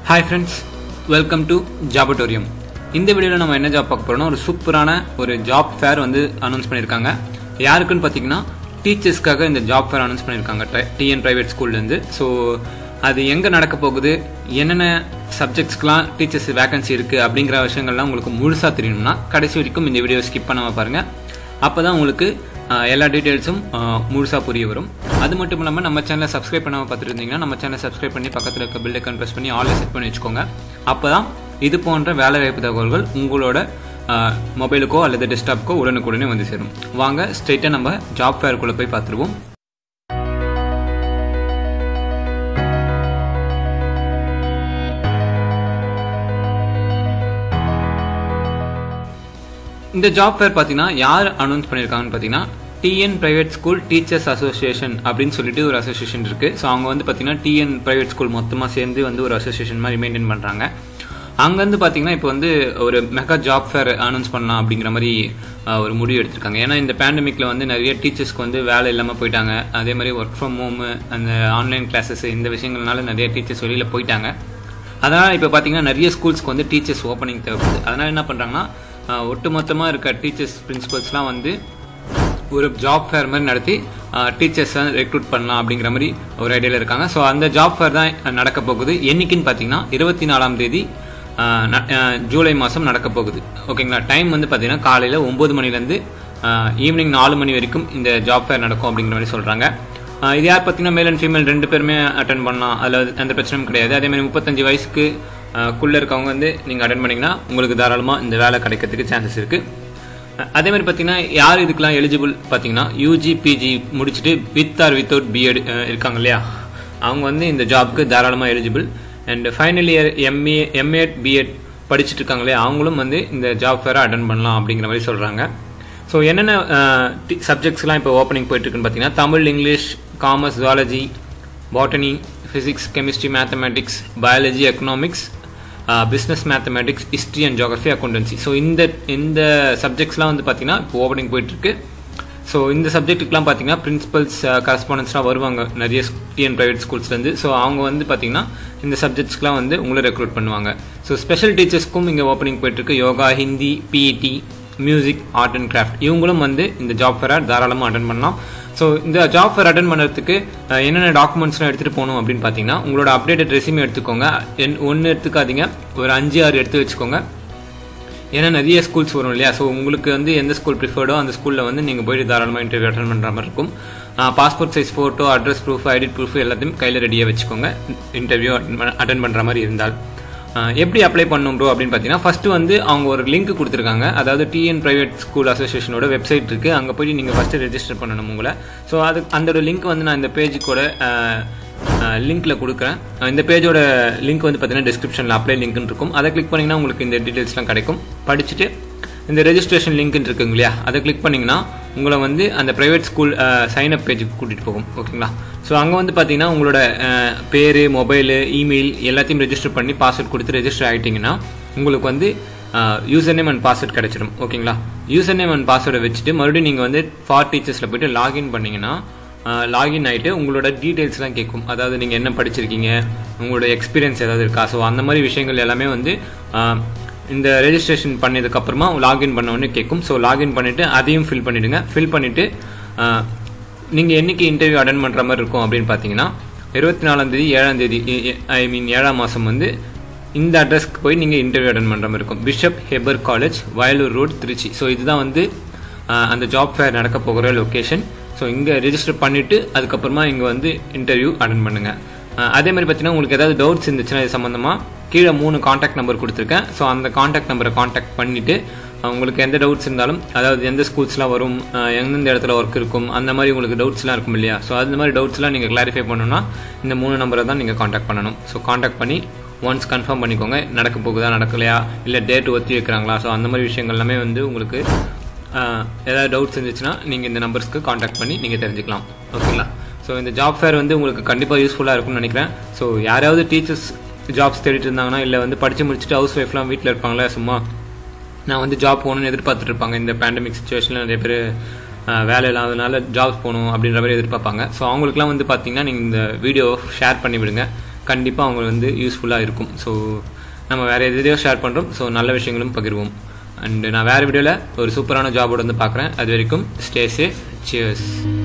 hi friends welcome to Jobatorium இந்த வீடியோவில் நம்ம என்ன ஜாப் பார்க்க போறோம்னா ஒரு சூப்பரான ஒரு ஜாப் ஃபேர் வந்து அனௌன்ஸ் பண்ணியிருக்காங்க யாருக்குன்னு பார்த்தீங்கன்னா டீச்சர்ஸ்க்காக இந்த ஜாப் ஃபேர் அனௌன்ஸ் பண்ணியிருக்காங்க டிஎன் பிரைவேட் ஸ்கூல்லேருந்து ஸோ அது எங்கே நடக்க போகுது என்னென்ன சப்ஜெக்ட்ஸ்க்கெலாம் டீச்சர்ஸ் வேகன்சி இருக்குது அப்படிங்கிற விஷயங்கள்லாம் உங்களுக்கு முழுசாக தெரியணும்னா கடைசி வரைக்கும் இந்த வீடியோ ஸ்கிப் பண்ணாமல் பாருங்கள் அப்போ தான் உங்களுக்கு ஆஹ், எல்லா டீட்டெயில்ஸும் முழுசாக புரிய வரும் அது மட்டும் இல்லாமல் நம்ம சேனலை சப்ஸ்கிரைப் பண்ணாமல் பார்த்துருந்தீங்கன்னா நம்ம சேனலை சப்ஸ்கிரைப் பண்ணி பக்கத்தில் இருக்க பில் ஐக்கன் ப்ரெஸ் பண்ணி ஆல்ரெடி செட் பண்ணி வச்சுக்கோங்க அப்போ தான் இது போன்ற வேலை வாய்ப்பு தகவல்கள் உங்களோட ஆஹ், மொபைலுக்கோ அல்லது டெஸ்க்டாப்புக்கோ உடனுக்குடனே வந்து சேரும் வாங்க ஸ்ட்ரெயிட்டாக நம்ம ஜாப் ஃபேருக்குள்ளே போய் பார்த்துருவோம் இந்த ஜாப் ஃபேர் பார்த்தீங்கன்னா யார் அனௌன்ஸ் பண்ணியிருக்காங்கன்னு பார்த்தீங்கன்னா TN private school teachers association அப்படின்னு சொல்லிட்டு ஒரு அசோசியேஷன் இருக்கு ஸோ அவங்க வந்து பார்த்தீங்கன்னா டிஎன் பிரைவேட் ஸ்கூல் மொத்தமாக சேர்ந்து வந்து ஒரு அசோசியேஷன் மாதிரி மெயின்டைன் பண்ணுறாங்க அங்கேருந்து பார்த்தீங்கன்னா இப்போ வந்து ஒரு மெகா ஜாப் ஃபேர் அனௌன்ஸ் பண்ணலாம் அப்படிங்கிற மாதிரி அஹ், ஒரு முடிவு எடுத்திருக்காங்க ஏன்னா இந்த பேண்டமிக்ல வந்து நிறைய டீச்சர்ஸ்க்கு வந்து வேலை இல்லாமல் போயிட்டாங்க அதே மாதிரி ஒர்க் ஃப்ரம் ஹோம் அந்த ஆன்லைன் கிளாஸஸ் இந்த விஷயங்கள்னால நிறைய டீச்சர்ஸ் வெளியில் போயிட்டாங்க அதனால் இப்போ பார்த்தீங்கன்னா நிறைய ஸ்கூல்ஸ்க்கு வந்து டீச்சர்ஸ் ஓப்பனிங் தேவைப்படுது அதனால் என்ன பண்ணுறாங்கன்னா ஒட்டுமொத்தமாக இருக்க டீச்சர்ஸ் பிரின்சிபல்ஸ்லாம் வந்து ஒரு ஜாப் ஃபேர் மாதிரி நடத்தி டீச்சர்ஸ் ரெக்ரூட் பண்ணலாம் அப்படிங்கிற மாதிரி ஒரு ஐடியாவில் இருக்காங்க ஸோ அந்த ஜாப் ஃபேர் தான் நடக்க போகுது என்னைக்குன்னு பார்த்தீங்கன்னா இருபத்தி நாலாம் தேதி ஆஹ், ந- ஆஹ், ஜூலை மாதம் நடக்க போகுது ஓகேங்களா டைம் வந்து பார்த்தீங்கன்னா காலையில் ஒம்பது மணிலேருந்து ஈவினிங் நாலு மணி வரைக்கும் இந்த ஜாப் ஃபேர் நடக்கும் அப்படிங்கிற மாதிரி சொல்கிறாங்க ஆஹ் இது யார் பார்த்தீங்கன்னா மேல் அண்ட் ஃபீமேல் ரெண்டு பேருமே அட்டன் பண்ணலாம் அதில் எந்த பிரச்சனையும் கிடையாது அதே மாதிரி முப்பத்தஞ்சு வயசுக்கு ஆஹ் குள்ள இருக்கவங்க வந்து நீங்கள் அட்டன் பண்ணீங்கன்னா உங்களுக்கு தாராளமாக இந்த வேலை கிடைக்கிறதுக்கு சான்சஸ் இருக்குது அஹ் அதே மாதிரி பார்த்தீங்கன்னா யார் இதுக்கெல்லாம் எலிஜிபிள் பார்த்தீங்கன்னா யூஜி பிஜி முடிச்சுட்டு வித் ஆர் வித்தவுட் பிஎட் இருக்காங்க இல்லையா அவங்க வந்து இந்த ஜாப்க்கு தாராளமாக eligible and final year MA MEd BEd படிச்சுட்டு இருக்காங்க இல்லையா அவங்களும் வந்து இந்த ஜாப் ஃபேரை அட்டன் பண்ணலாம் அப்படிங்கிற மாதிரி சொல்கிறாங்க ஸோ என்னென்ன சப்ஜெக்ட்ஸ்லாம் இப்போ ஓப்பனிங் போயிட்டு இருக்குன்னு பார்த்தீங்கன்னா Tamil English commerce zoology botany physics chemistry mathematics biology economics business mathematics history and geography accountancy so இந்த இந்த சப்ஜெக்ட்ஸ்லாம் வந்து பார்த்தீங்கன்னா இப்போ ஓப்பனிங் போயிட்டு இருக்கு ஸோ இந்த சப்ஜெக்ட்டுக்குலாம் பார்த்தீங்கன்னா பிரின்சிபல்ஸ் கரஸ்பாண்டன்ஸ்லாம் வருவாங்க நிறைய டிஎன் ப்ரைவேட் ஸ்கூல்ஸ்லேருந்து ஸோ அவங்க வந்து பார்த்தீங்கன்னா இந்த சப்ஜெக்ட்ஸ்க்குலாம் வந்து உங்களை ரெக்ரூட் பண்ணுவாங்க ஸோ ஸ்பெஷல் டீச்சர்ஸ்க்கும் இங்கே ஓப்பனிங் போயிட்டுருக்கு yoga Hindi PET music art and craft இவங்களும் வந்து இந்த ஜாப் ஃபேரை தாராளமாக அட்டன் பண்ணலாம் ஸோ இந்த ஜாப் ஃபேர் அட்டன் பண்ணுறதுக்கு அஹ், என்னென்ன டாக்குமெண்ட்ஸ்லாம் எடுத்துகிட்டு போகணும் அப்படின்னு பார்த்தீங்கன்னா உங்களோட அப்டேட்டட் ரெசியூமே எடுத்துக்கோங்க ஒன்று எடுத்துக்காதீங்க ஒரு அஞ்சு ஆறு எடுத்து வச்சுக்கோங்க ஏன்னா நிறைய ஸ்கூல்ஸ் வரும் இல்லையா ஸோ உங்களுக்கு வந்து எந்த ஸ்கூல் ப்ரிஃபர்டோ அந்த ஸ்கூலில் வந்து நீங்கள் போயிட்டு தாராளமாக இன்டர்வியூ அட்டன் பண்ணுற மாதிரி இருக்கும் passport size photo address proof ID proof எல்லாத்தையும் கையில் ரெடியாக வச்சுக்கோங்க இன்டர்வியூ அட்டன் பண்ணுற மாதிரி இருந்தால் ஆஹ் எப்படி அப்ளை பண்ணும் ப்ரோ அப்படின்னு பார்த்தீங்கன்னா ஃபர்ஸ்ட் வந்து அவங்க ஒரு லிங்க் கொடுத்துருக்காங்க அதாவது டிஎன் பிரைவேட் ஸ்கூல் அசோசியேஷனோட வெப்சைட் இருக்கு அங்கே போய் நீங்கள் ஃபர்ஸ்ட் ரெஜிஸ்டர் பண்ணணும் உங்களை ஸோ அது அந்த லிங்க் வந்து நான் இந்த பேஜுக்கூட லிங்க்ல கொடுக்குறேன் அஹ் இந்த பேஜோட லிங்க் வந்து பார்த்தீங்கன்னா டிஸ்கிரிப்ஷனில் அப்ளை லிங்க்னு இருக்கும் அதை கிளிக் பண்ணீங்கன்னா உங்களுக்கு இந்த டீட்டெயில்ஸ்லாம் கிடைக்கும் படிச்சுட்டு இந்த ரெஜிஸ்ட்ரேஷன் லிங்க் இருக்குங்க இல்லையா அதை கிளிக் பண்ணீங்கன்னா உங்களை வந்து அந்த பிரைவேட் ஸ்கூல் சைன் அப் பேஜுக்கு கூட்டிகிட்டு போகும் ஓகேங்களா ஸோ அங்கே வந்து பார்த்தீங்கன்னா உங்களோட அஹ், பேரு மொபைலு இமெயில் எல்லாத்தையும் ரெஜிஸ்டர் பண்ணி பாஸ்வேர்ட் கொடுத்து ரெஜிஸ்டர் ஆகிட்டிங்கன்னா உங்களுக்கு வந்து யூசர் நேம் அண்ட் பாஸ்வேர்ட் கிடைச்சிடும் ஓகேங்களா யூசர் நேம் அண்ட் பாஸ்வேர்டை வச்சுட்டு மறுபடியும் நீங்கள் வந்து ஃபார் டீச்சர்ஸில் போயிட்டு லாகின் பண்ணீங்கன்னா லாகின் ஆகிட்டு உங்களோட டீட்டெயில்ஸ்லாம் கேட்கும் அதாவது நீங்கள் என்ன படிச்சிருக்கீங்க உங்களோட எக்ஸ்பீரியன்ஸ் ஏதாவது இருக்கா ஸோ அந்த மாதிரி விஷயங்கள் எல்லாமே வந்து ஆஹ், இந்த ரெஜிஸ்ட்ரேஷன் பண்ணதுக்கு அப்புறமா லாகின் பண்ண உடனே கேட்கும் ஸோ லாகின் பண்ணிவிட்டு அதையும் ஃபில் பண்ணிவிடுங்க ஃபில் பண்ணிவிட்டு நீங்கள் என்னைக்கு இன்டர்வியூ அட்டன் பண்ணுற மாதிரி இருக்கும் அப்படின்னு பார்த்தீங்கன்னா இருபத்தி நாலாம் தேதி ஏழாம் தேதி ஐ மீன் ஏழாம் மாதம் வந்து இந்த அட்ரஸ்க்கு போய் நீங்கள் இன்டர்வியூ அட்டன் பண்ணுற மாதிரி இருக்கும் bishop Heber college Vayalur road Trichy so இதுதான் வந்து ஆஹ், அந்த ஜாப் ஃபேர் நடக்க போகிற லொக்கேஷன் ஸோ இங்கே ரெஜிஸ்டர் பண்ணிவிட்டு அதுக்கப்புறமா இங்கே வந்து இன்டர்வியூ அட்டன் பண்ணுங்கள் ஆஹ், அதே மாதிரி பார்த்தீங்கன்னா உங்களுக்கு ஏதாவது டவுட்ஸ் இருந்துச்சுன்னா இது சம்மந்தமாக கீழே மூணு காண்டாக்ட் நம்பர் கொடுத்துருக்கேன் ஸோ அந்த காண்டாக்ட் நம்பரை காண்டாக்ட் பண்ணிவிட்டு உங்களுக்கு எந்த டவுட்ஸ் இருந்தாலும் அதாவது எந்த ஸ்கூல்ஸ்லாம் வரும் ஆஹ், எந்தெந்த இடத்துல ஒர்க் இருக்கும் அந்த மாதிரி உங்களுக்கு டவுட்ஸ்லாம் இருக்கும் இல்லையா ஸோ அந்த மாதிரி டவுட்ஸ்லாம் நீங்கள் கிளாரிஃபை பண்ணணும்னா இந்த மூணு நம்பரை தான் நீங்கள் காண்டாக்ட் பண்ணணும் ஸோ காண்டாக்ட் பண்ணி ஒன்ஸ் கன்ஃபார்ம் பண்ணிக்கோங்க நடக்க போகுதா நடக்கலையா இல்லை டேட் ஒத்தி வைக்கிறாங்களா ஸோ அந்த மாதிரி விஷயங்கள் எல்லாமே வந்து உங்களுக்கு ஆஹ், ஏதாவது டவுட்ஸ் இருந்துச்சுன்னா நீங்கள் இந்த நம்பர்ஸ்க்கு காண்டாக்ட் பண்ணி நீங்கள் தெரிஞ்சுக்கலாம் ஓகேங்களா ஸோ இந்த ஜாப் ஃபேர் வந்து உங்களுக்கு கண்டிப்பாக யூஸ்ஃபுல்லாக இருக்கும்னு நினைக்கிறேன் ஸோ யாராவது டீச்சர்ஸ் ஜாப்ஸ் தேடிட்டு இருந்தாங்கன்னா இல்லை வந்து படித்து முடிச்சுட்டு ஹவுஸ் ஒய்ஃப்லாம் வீட்டில் இருப்பாங்களே சும்மா நான் வந்து ஜாப் போகணும்னு எதிர்பார்த்துட்டு இருப்பாங்க இந்த பேண்டமிக் சுச்சுவேஷனில் நிறைய பேர் வேலை இல்லாதனால ஜாப்ஸ் போகணும் அப்படின்ற மாதிரி எதிர்பார்ப்பாங்க ஸோ அவங்களுக்குலாம் வந்து பார்த்தீங்கன்னா நீங்கள் இந்த வீடியோ ஷேர் பண்ணி விடுங்க கண்டிப்பாக அவங்க வந்து யூஸ்ஃபுல்லாக இருக்கும் ஸோ நம்ம வேறு எதையோ ஷேர் பண்ணுறோம் ஸோ நல்ல விஷயங்களும் பகிர்வோம் அண்ட் நான் வேறு வீடியோவில் ஒரு சூப்பரான ஜாபோட வந்து பார்க்குறேன் அது வரைக்கும் ஸ்டே சேஃப் சியர்ஸ்